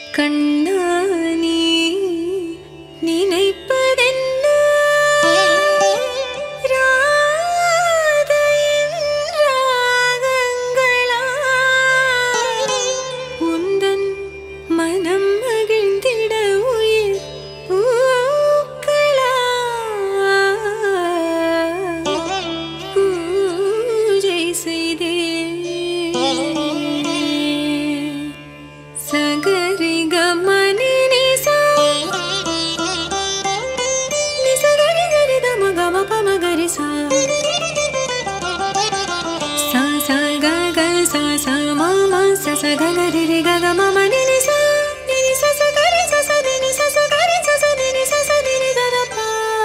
கண்ணானி நினைப்பதென்ன ராதையின் ராகங்களா உந்தன் மனம் மகிழ்ந்திட உயிர் பூக்களா பூஜை செய்தே சகரி கமனி நிசா நிசகரி கரி தம கம பம கரி சா சா சா க க சா சா ம ம ச ச க க ரி ரி க க ம ம நி நி சா நி நி ச ச க ரி ச ச ரி நி ச ச க ரி ச ச நி நி ச ச ரி ரி க த பா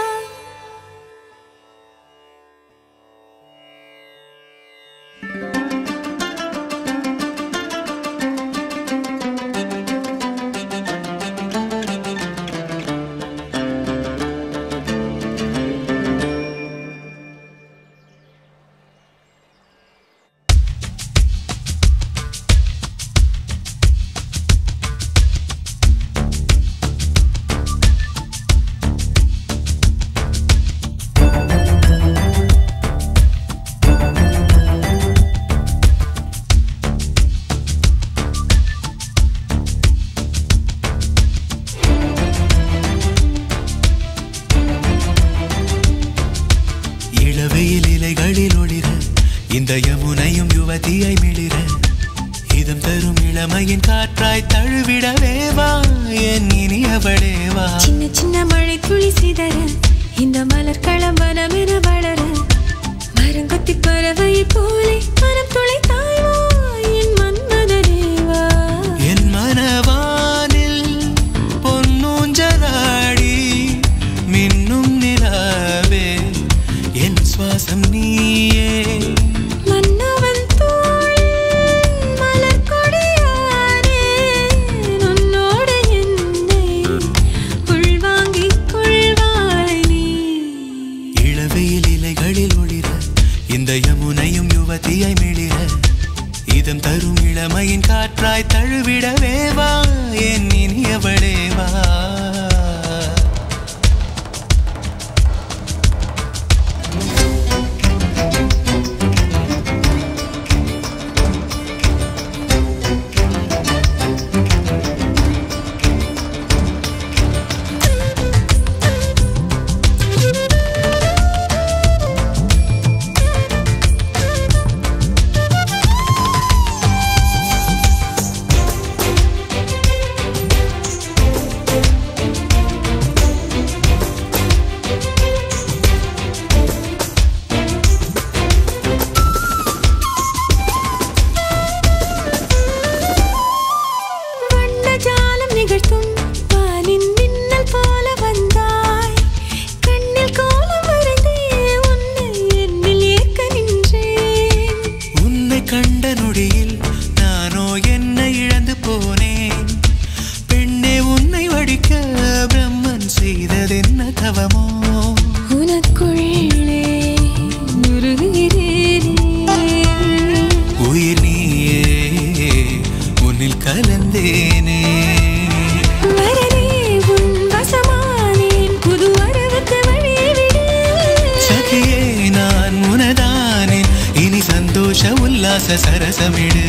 இளவெயில் இலைகளில் ஒளிர இந்த யமுனையும் யுவதியை மிளிர இதம் தரும் இளமையின் காற்றாய் தழுவிடவே வா என் இனியவளே வா சின்ன சின்ன மழை துளி சிதற இந்த மலர் களம்பனம் என வளர மரங்கொத்தி பறவை போலே மனம் துளை தாய்வா என் மன்மதனேவா என் மனவானில் பொன்னூஞ்சலாடி மின்னும் நிலாவே என் சுவாசம் நீயே மன்னவன் தோளில் மலர் கொடியானே உன்னோடு என்னை உள்வாங்கிக் கொள்வாய் நீ இளவெயில் இலைகளில் ஒளிர இந்த யமுனையும் யுவதியை மிளிர இதம் தரும் இளமையின் காற்றாய் தழுவிடவே வா என் இனியவளே வா வண்ணஜாலம் நிகழ்த்தும் வானின் மின்னல் போல வந்தாய் கண்ணில் கோலம் வரைந்தே உன்னை என்னில் ஏற்க நின்றேன் உன்னை கண்ட நொடியில் நானோ என்னை இழந்து போனேன் பெண்ணே உன்னை வடிக்க பிரம்மன் செய்ததென்ன தவமோ உனக்குள்ளே உருகுகிறேனே உயிர் நீயே உன்னில் கலந்தேனே வரனே உன் வசமானேன் புது வரவுக்கு வழியை விடு சகியே நான் உனதானேன் இனி சந்தோஷ உல்லாச சரசமிடு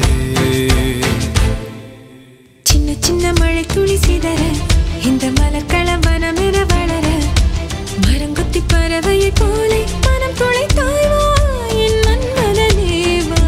சின்ன சின்ன மழை துளி சிதற இந்த மலர் களம்பனம் என வளர மரங்கொத்தி பறவையை போலே மனம் துளை தாய்வா என் மன்மதனேவா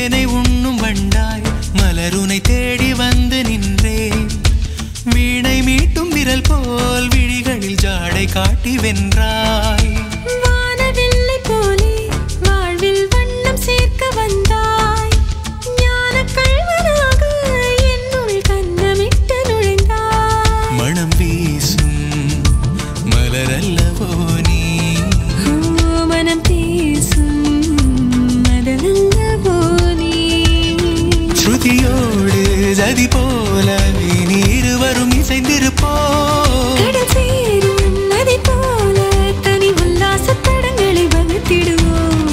தேனை உண்ணும் வண்டாய் மலருனை தேடி வந்து நின்றேன் வீணை மீட்டும் விரல் போல் விழிகளில் ஜாடை காட்டி வென்றாய் வானவில்லை போலே வாழ்வில் வண்ணம் சேர்க்க வந்தாய் ஞானக் கள்வனாக என்னுள் கன்னமிட்டு நுழைந்தாய் மனம் வீசும் மலரல்லவோ நீ ஓ, மனம் பேசும் மதனல்லவோ நீ ஸ்ருதியோடு ஜதி போல இனி இருவரும் இசைந்திருப்போம் கடல் சேரும் நதி போல தனி உல்லாசப் படங்களை வகுத்திடுவோம்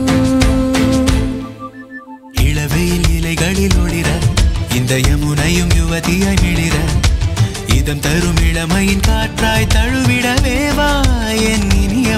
இளவெயில் இலைகளில் ஒளிர இந்த யமுனையும் யுவதியாய் மிளிர இதம் தரும் இளமையின் காற்றாய் தழுவிடவே வா என் இனிய